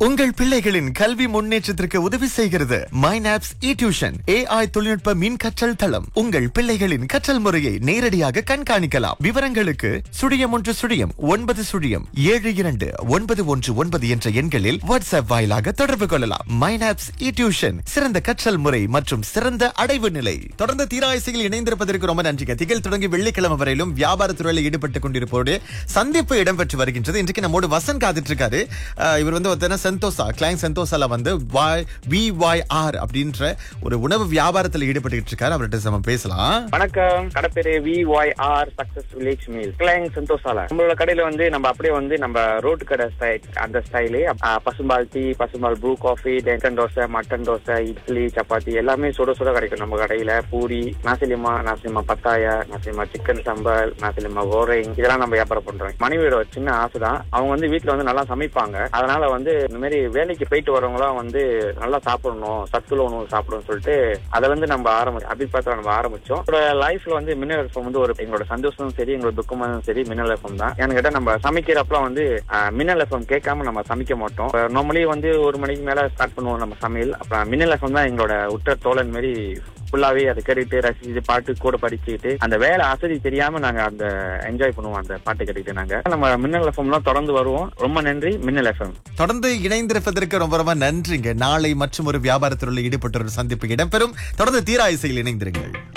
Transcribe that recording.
உங்கள் பிள்ளைகளின் கல்வி முன்னேற்றத்திற்கு உதவி செய்கிறது மைனாப்ஸ் இ டியூஷன் ஏஐ தொழில்நுட்ப மின் கற்றல் தளம் உங்கள் பிள்ளைகளின் கற்றல் முறையை நேரடியாக கண்காணிக்கலாம் விவரங்களுக்கு சுழியம் ஒன்று சுழியம் ஒன்பது சுழியம் ஏழு இரண்டு ஒன்பது ஒன்று ஒன்பது என்ற எண்களில் வாட்ஸ்அப் வாயிலாக தொடர்பு கொள்ளலாம் மைனாப்ஸ் இ டியூஷன் சிறந்த கற்றல் முறை மற்றும் சிறந்த அடைவு நிலை தொடர்ந்து தீராயசையில் இணைந்திருப்பதற்கு ரொம்ப நன்றிங்க திகழ் தொடங்கி வெள்ளிக்கிழமை வரையிலும் வியாபார துறையில் ஈடுபட்டுக் கொண்டிருப்போடு சந்திப்பு இடம்பெற்று வருகின்றது இன்றைக்கு நம்மோடு வசன் காத்துட்டு இருக்காரு அஹ் இவர் வந்து ஒருத்தன செந்தோசா கிளைங் செந்தோசால வந்து வாய் வி வாய் ஆர் அப்படின்ற ஒரு உணவு வியாபாரத்தில் ஈடுபட்டுக்கிட்டு இருக்காரு அவர்கிட்ட நம்ம பேசலாம் வணக்கம் கடை பேரு V Y R success village meal Klang சந்தோஷால நம்மளோட கடையில வந்து நம்ம அப்படியே வந்து நம்ம ரோட்டு கடை ஸ்டைல் அந்த ஸ்டைலு பசும்பால் டீ பசும்பால் ப்ரூ காஃபி டென்டன் தோசை மட்டன் தோசை இட்லி சப்பாத்தி எல்லாமே சுட சுட கிடைக்கும் நம்ம கடையில பூரி நாசிலிமா நாசிலிமா பத்தாயா நாசிலிமா சிக்கன் சம்பல் நாசிலிமா கோரைங் இதெல்லாம் நம்ம வியாபாரம் பண்றோம் மனைவியோட ஒரு சின்ன ஆசை தான் அவங்க வந்து வீட்டுல வந்து நல்லா சமைப்பாங்க அதனால வந்து இந்த மாதிரி வேலைக்கு போயிட்டு வரவங்களாம் வந்து நல்லா சாப்பிடணும் சத்துள்ள உணவு சாப்பிடணும்னு சொல்லிட்டு அதை வந்து நம்ம ஆரம்பி அபிப்பிராயத்தை நம்ம ஆரம்பிச்சோம் என்னோட லைஃப்ல வந்து மின்னல் எஃப்எம் வந்து ஒரு எங்களோட சந்தோஷமும் சரி எங்களோட துக்கமும் சரி மின்னல் எஃப்எம் தான் எனக்கு கேட்டா நம்ம சமைக்கிறப்பலாம் வந்து ஆஹ், மின்னல் எஃப்எம் கேட்காம நம்ம சமைக்க மாட்டோம் நார்மலி வந்து ஒரு மணிக்கு மேல ஸ்டார்ட் பண்ணுவோம் நம்ம சமையல் அப்புறம் மின்னல் எஃப்எம் தான் எங்களோட உற்ற தோழன் மாதிரி ஃபுல்லாவே அதை கேட்டுட்டு ரசிச்சு பாட்டு கூட படிச்சுட்டு அந்த வேலை அசதி தெரியாம நாங்க அந்த என்ஜாய் பண்ணுவோம் அந்த பாட்டு கேட்டுட்டு நாங்க நம்ம மின்னல் எஃப்எம்லாம் தொடர்ந்து வருவோம் ரொம்ப நன்றி மின்னல் எஃப்எம் தொடர்ந்து இணைந்திருப்பதற்கு ரொம்ப ரொம்ப நன்றிங்க நாளை மற்றும் ஒரு வியாபாரத்துறையில் ஈடுபட்ட ஒரு சந்திப்பு இடம்பெறும் தொடர்ந்து தீராயசையில் இணைந்திருங்கள்